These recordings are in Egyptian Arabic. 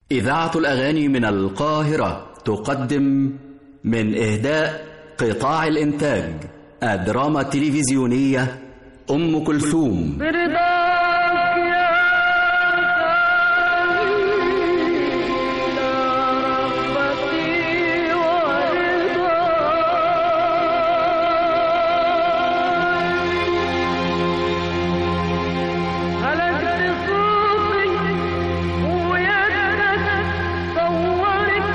إذاعة الأغاني من القاهرة تقدم من إهداء قطاع الإنتاج الدراما التلفزيونية أم كلثوم برضاك يا رغبتي ورضاي هلكت صوتي ويدك صورت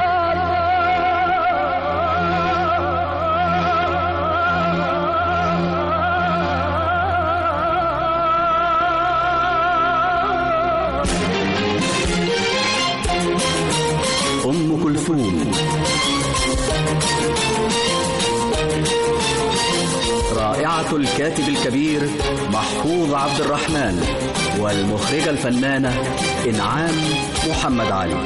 أم كلثوم رائعة الكاتب الكبير محفوظ عبد الرحمن والمخرجة الفنانة إنعام محمد علي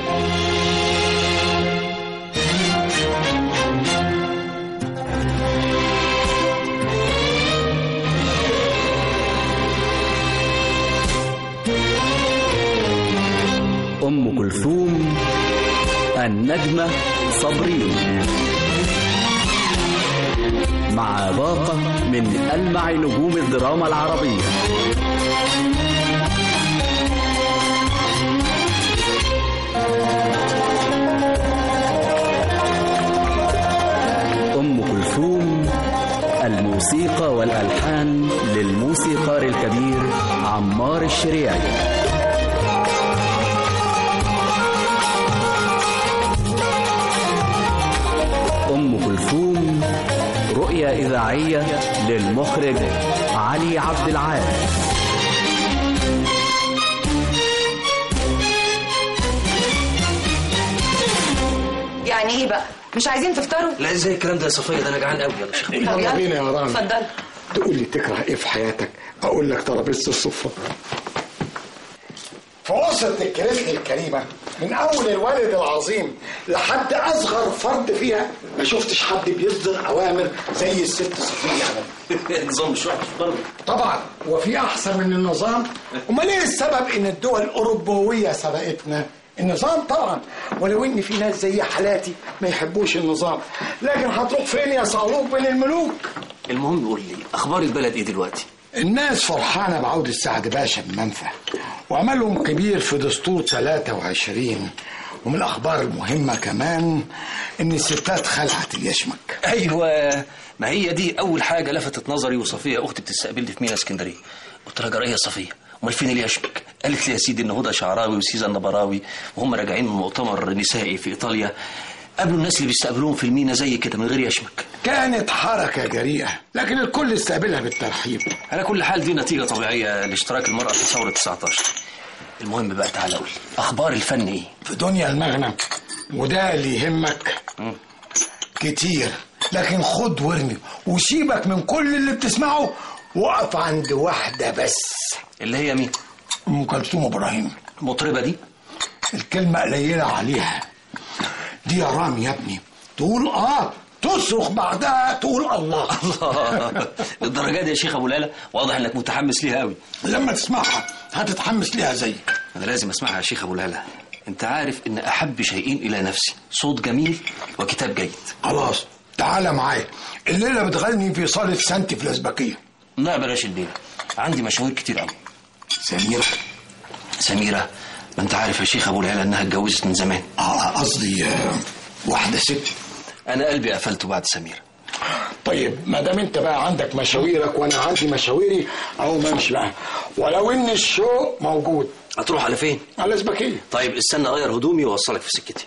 أم كلثوم النجمة صبرين مع باقة من ألمع نجوم الدراما العربية أم كلثوم الموسيقى والألحان للموسيقار الكبير عمار الشريعي أم كلثوم رؤية إذاعية للمخرج علي عبد العال يعني ايه بقى مش عايزين تفطروا لا ازاي الكلام ده يا صفيه ده انا جعان قوي يا شيخ طب يلا يلا. بينا يا رامي اتفضل تقول لي تكره ايه في حياتك اقول لك ترابيزه الصفه في وسط الكنيسة الكريمة من أول الوالد العظيم لحد أصغر فرد فيها ما شفتش حد بيصدر أوامر زي الست صفية نظام مش وحش برضه طبعا وفي أحسن من النظام أمال إيه السبب إن الدول الأوروبوية سبقتنا النظام طبعا ولو ان في ناس زي حالاتي ما يحبوش النظام لكن هتروح فين يا صعلوك بين الملوك المهم قول لي اخبار البلد ايه دلوقتي الناس فرحانة بعودة سعد باشا بمنفى وأملهم كبير في دستور 23 ومن الأخبار المهمة كمان إن الستات خلعت اليشمك ايوه ما هي دي اول حاجه لفتت نظري وصفيه اختي بتستقبلني في مينا اسكندريه قلت لها جرايه يا صفيه امال فين اليشمك قالت لي يا سيدي ان هدى شعراوي وسيزا النبراوي وهم راجعين من مؤتمر نسائي في ايطاليا قابلوا الناس اللي بيستقبلوهم في المينا زي كده من غير يشمك كانت حركة جريئة لكن الكل استقبلها بالترحيب على كل حال دي نتيجه طبيعيه لاشتراك المراه في ثوره 19 المهم بقى تعالى قول لي اخبار الفن ايه في دنيا المغنم وده اللي يهمك كتير لكن خد وارمي وسيبك من كل اللي بتسمعه وقف عند واحدة بس اللي هي مين أم كلثوم إبراهيم المطربه دي الكلمة قليلة عليها دي يا رامي يا ابني تقول اه تصرخ بعدها تقول الله الله الدرجات دي يا شيخ ابو لاله واضح انك متحمس ليها قوي لما تسمعها هتتحمس ليها زيك انا لازم اسمعها يا شيخ ابو لاله انت عارف ان احب شيئين الى نفسي صوت جميل وكتاب جيد خلاص تعالى معايا الليلة بتغني في صالة سانتي في الأزبكية لا بلاش الليله عندي مشاوير كتير قوي سميرة سميره ما انت عارف يا شيخ ابو العلا انها اتجوزت من زمان اه قصدي آه، واحدة ست انا قلبي قفلته بعد سميره طيب ما دام انت بقى عندك مشاويرك وانا عندي مشاويري اهو ماشي بقى ولو ان الشوق موجود هتروح على فين على الأزبكية طيب استنى اغير هدومي واوصلك في سكتي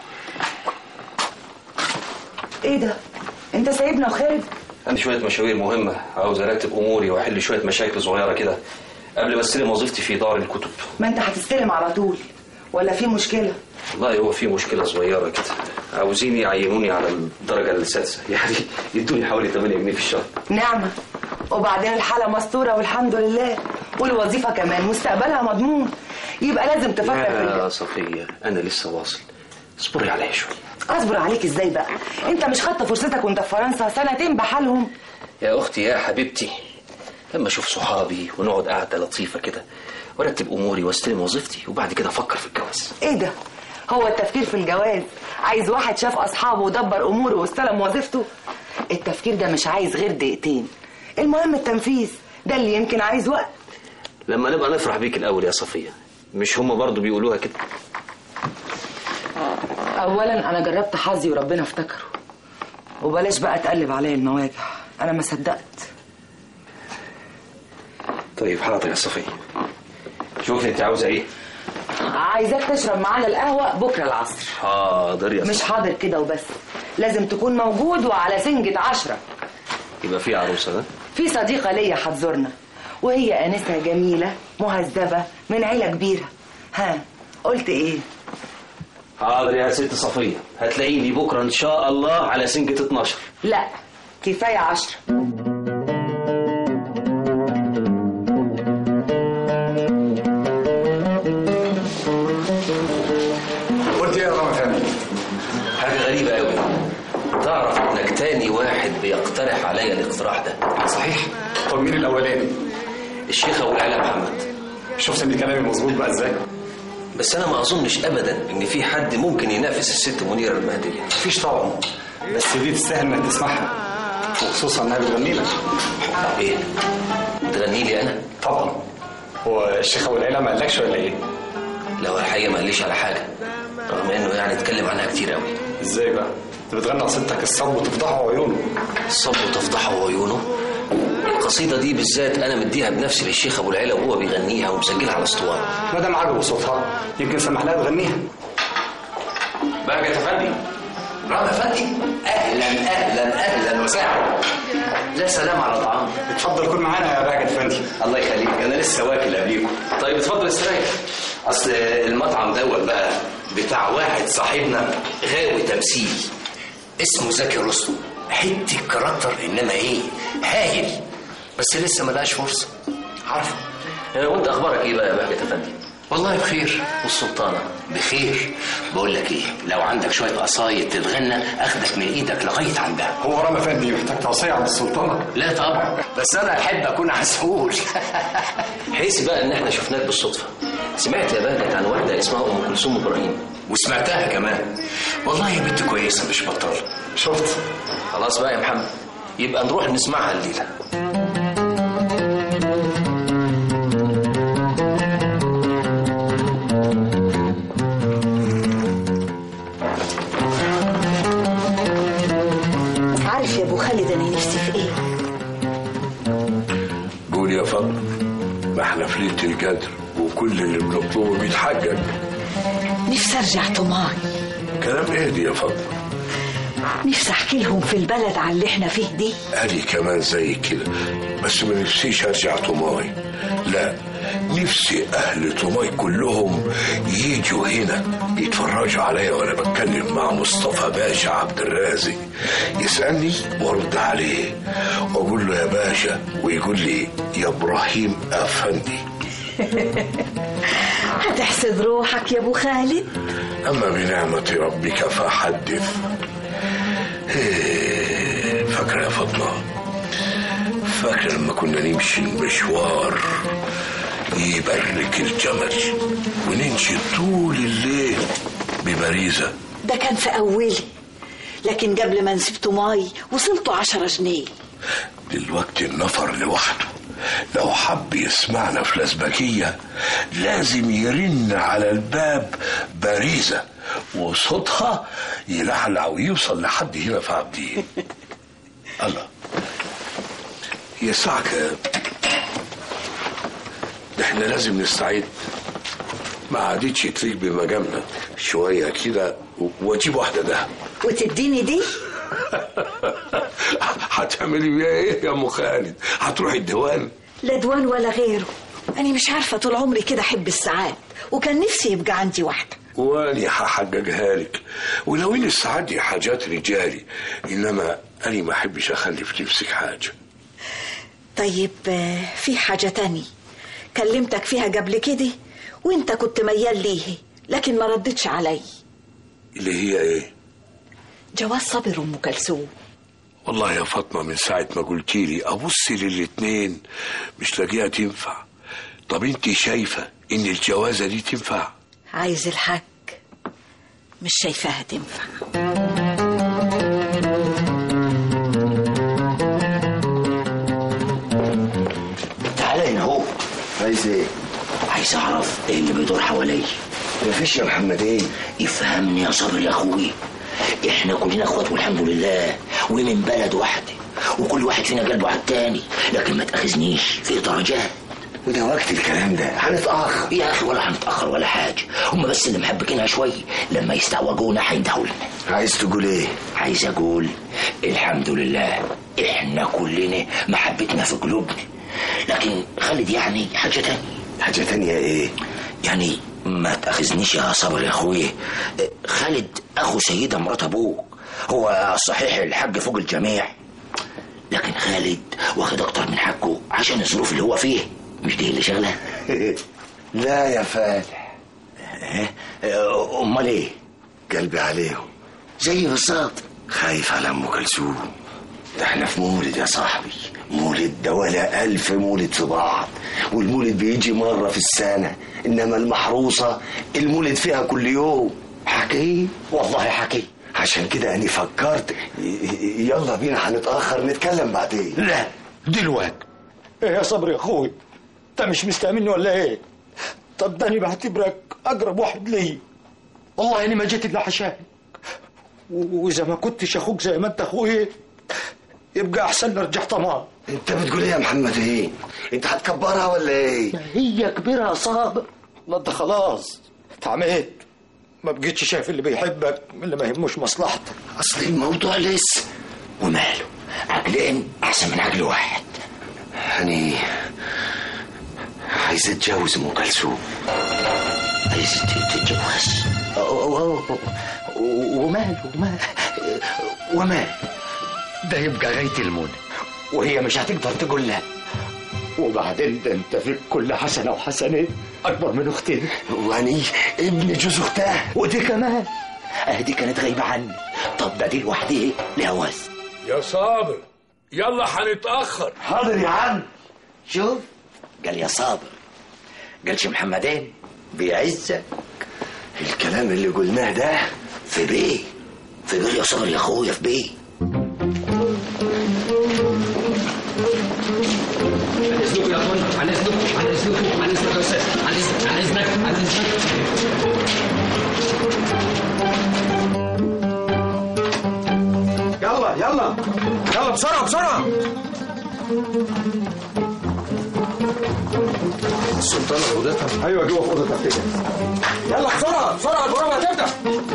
ايه ده انت سايبنا وخارج عندي شويه مشاوير مهمه عاوز ارتب اموري واحل شويه مشاكل صغيره كده قبل ما استلم وظيفتي في دار الكتب ما انت هتستلم على طول ولا في مشكله والله هو في مشكلة صغيرة كده عاوزين يعينوني على الدرجة السادسة يعني يدوني حوالي 8 جنيه في الشهر نعمه وبعدين الحاله مستوره والحمد لله والوظيفه كمان مستقبلها مضمون يبقى لازم تفكر في يا ال- صفية أنا لسه واصل اصبري عليا شوية اصبر عليك ازاي بقى انت مش خدت فرصتك وانت في فرنسا سنتين بحالهم يا أختي يا حبيبتي لما أشوف صحابي ونقعد قعدة لطيفة كده وأرتب أموري واستلم وظيفتي وبعد كده أفكر في الجواز ايه ده هو التفكير في الجواز عايز واحد شاف اصحابه ودبر اموره واستلم وظيفته التفكير ده مش عايز غير دقيقتين المهم التنفيذ ده اللي يمكن عايز وقت لما نبقى نفرح بيك الاول يا صفيه مش هم برضو بيقولوها كده اولا انا جربت حظي وربنا افتكره وبلاش بقى تقلب عليا المواجع انا ما صدقت طيب حاضر يا صفيه شوفي انت عاوزه ايه عايزاك تشرب معانا القهوه بكره العصر حاضر يا مش صفيه حاضر كده وبس لازم تكون موجود وعلى سنجة عشرة يبقى في عروسه ها في صديقة ليا هتزورنا وهي آنسة جميلة مهذبة من عيلة كبيرة ها قلت ايه حاضر يا ست صفيه هتلاقيني بكره ان شاء الله على سنجة 12 لا كفاية عشرة قلت ايه يا رامي فهمي حاجه غريبه قوي تعرف انك تاني واحد بيقترح عليا الاقتراح ده صحيح طب مين الاولاني الشيخ ابو العلا محمد شفت ان كلامي مظبوط بقى ازاي بس انا ما اظنش ابدا ان في حد ممكن ينافس الست منيره المهديه مفيش طبعا بس دي تستاهل انك تسمعها وخصوصا انها بتغني لك طب ايه تغني لي انا طبعا هو الشيخ ابو العيله ما قالكش ولا ايه لو الحقيقه ما قاليش على حاجه رغم انه يعني اتكلم عنها كتير قوي ازاي بقى انت بتغني قصيدتك الصب وتفضحه عيونه الصب تفضحه عيونه القصيدة دي بالذات أنا مديها بنفسي للشيخ أبو العلا وهو بيغنيها ومسجلها على اسطوانة ما دام عجبه صوتها يمكن سمح لها تغنيها بقى يا فندي رامي فندي أهلا أهلا أهلا وسهلا لا سلام على طعام اتفضل كل معانا يا باجد فندي الله يخليك أنا لسه واكل قبليكم طيب اتفضل استريح أصل المطعم دوت بقى بتاع واحد صاحبنا غاوي تمثيل اسمه زكي رستم حتة كاركتر إنما إيه هايل بس لسه ما لقاش فرصة عارفه وانت اخبارك ايه بقى يا بهجت افندي والله بخير والسلطانه بخير بقول لك ايه لو عندك شويه قصايد تتغنى اخدك من ايدك لغايه عندها هو رامي فندي محتاج توصيه عند السلطانه لا طبعا بس انا احب اكون عسول حيث بقى ان احنا شفناك بالصدفه سمعت يا بهجت عن واحده اسمها ام كلثوم ابراهيم وسمعتها كمان والله يا بنت كويسه مش بطال شفت خلاص بقى يا محمد يبقى نروح نسمعها الليله عارف يا ابو خالد انا نفسي في ايه قول يا فضل ما احنا في ليله القدر وكل اللي بنطلبه بيتحقق نفسي ارجع طماي كلام ايه دي يا فضل نفسي احكي لهم في البلد على اللي احنا فيه دي أنا كمان زي كده بس ما نفسيش ارجع طماي لا نفسي اهل طماي كلهم يجوا هنا يتفرجوا عليا وانا بتكلم مع مصطفى باشا عبد الرازق يسالني وارد عليه واقول له يا باشا ويقول لي يا ابراهيم افندي هتحسد روحك يا ابو خالد اما بنعمه ربك فحدث إيه، فاكره يا فاطمه فاكره لما كنا نمشي المشوار يبرك الجمل ونمشي طول الليل ببريزه ده كان في اولي لكن قبل ما نسيب طماي وصلته عشرة جنيه دلوقتي النفر لوحده لو حب يسمعنا في الأزبكية لازم يرن على الباب باريزة وصوتها يلعلع ويوصل لحد هنا في عبدين الله هي الساعة كام؟ احنا لازم نستعد ما عادتش تليق بمجامنا شوية كده و- واجيب واحدة دهب وتديني دي هتعملي بيها ايه يا ام خالد هتروحي الديوان لا دوان ولا غيره أنا مش عارفة طول عمري كده أحب الساعات وكان نفسي يبقى عندي واحدة واني هحججها لك ولو ان الساعات دي حاجات رجالي انما انا ما احبش اخلي في نفسك حاجه طيب آه، في حاجة تانية كلمتك فيها قبل كده وانت كنت ميال ليه لكن ما ردتش علي اللي هي ايه جواز صابر ام كلثوم والله يا فاطمه من ساعه ما قلتي لي ابص للاتنين مش لاقيها تنفع طب انت شايفه ان الجوازه دي تنفع عايز الحق مش شايفاها تنفع تعالى هنا اهو عايز ايه؟ عايز اعرف ايه اللي بيدور حواليا مفيش يا محمد ايه؟ افهمني يا صابر يا اخوي احنا كلنا اخوات والحمد لله ومن بلد واحده وكل واحد فينا قلبه على التاني لكن ما تاخذنيش في درجات وده وقت الكلام ده هنتأخر يا اخي ولا هنتاخر ولا حاجه هم بس اللي محبكينها شويه لما يستعوجونا هيندهوا لنا عايز تقول ايه؟ عايز اقول الحمد لله احنا كلنا محبتنا في قلوبنا لكن خالد يعني حاجه تانية حاجة تانية ايه؟ يعني ما تاخذنيش يا صبر يا اخويا خالد اخو سيده مرات ابوك هو صحيح الحق فوق الجميع لكن خالد واخد اكتر من حقه عشان الظروف اللي هو فيه مش دي اللي شغله لا يا فالح إيه؟ امال ايه قلبي عليهم زي بالظبط خايف على ام كلثوم ده احنا في مولد يا صاحبي مولد ده ولا ألف مولد في بعض والمولد بيجي مرة في السنة إنما المحروسة المولد فيها كل يوم حكي والله حكي عشان كده أنا فكرت ي- ي- يلا بينا هنتأخر نتكلم بعدين لا دلوقتي ايه يا صبري يا اخوي انت مش مستأمني ولا ايه طب ده انا بعتبرك اقرب واحد لي والله اني ما جيت الا عشانك و- واذا ما كنتش اخوك زي ما انت اخوي يبقى احسن نرجع طمان انت بتقول ايه يا محمد ايه انت هتكبرها ولا ايه هي كبيرة يا صابر ما انت خلاص اتعميت ما بقيتش شايف اللي بيحبك من اللي ما يهموش مصلحتك اصل الموضوع لسه وماله عقلين احسن من عقل واحد يعني عايز اتجوز ام كلثوم عايز ت- تتجوز أو- أو- أو- وماله وماله وماله ده يبقى غاية المنى وهي مش هتقدر تقول لا وبعدين ده انت فيك كل حسنة وحسنين اكبر من اختين واني ابن جوز اختها ودي كمان اه دي كانت غايبة عني طب ده دي لوحدها لها وزن يا صابر يلا هنتأخر حاضر يا عم شوف قال يا صابر قالش محمدين بيعزك الكلام اللي قلناه ده في بيه في بيه يا صابر يا اخويا في بيه اذنكم يا اخوان عن اذنكم عن اذنكم عن اذنك يا استاذ عن اذنك عن اذنك عن اذنك يلا يلا يلا بسرعة بسرعة السلطان حضرتك ايوه جوه في اوضه تحتيه يلا بسرعة بسرعة البروفة هتبدأ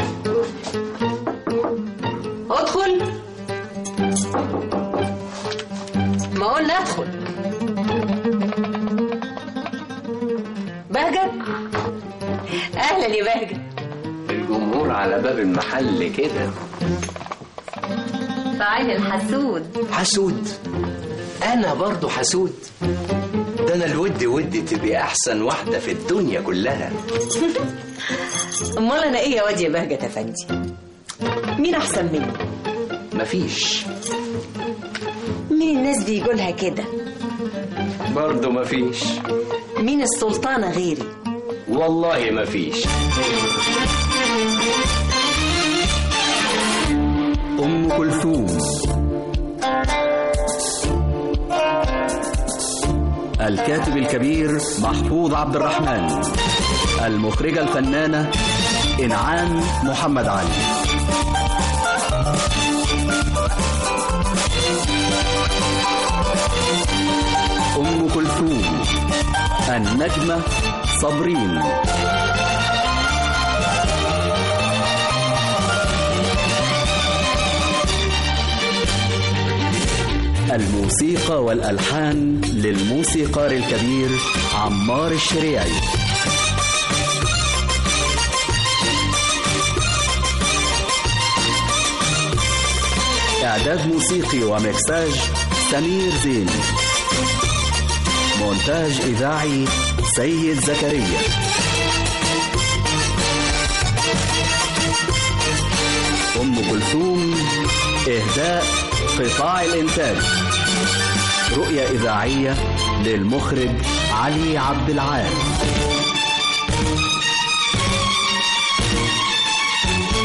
ادخل ما قلنا ادخل بهجت اهلا يا بهجت الجمهور على باب المحل كده تعالي الحسود حسود انا برضو حسود ده انا الود ودي تبقي احسن واحده في الدنيا كلها امال انا ايه يا واد يا بهجت افندي مين احسن مني مفيش مين الناس دي يقولها كده برضو مفيش مين السلطانه غيري والله مفيش أم كلثوم الكاتب الكبير محفوظ عبد الرحمن المخرجة الفنانة إنعام محمد علي أم كلثوم النجمة صابرين الموسيقى والألحان للموسيقار الكبير عمار الشريعي إعداد موسيقي ومكساج سمير زين مونتاج إذاعي سيد زكريا أم كلثوم إهداء قطاع الإنتاج رؤية إذاعية للمخرج علي عبد العال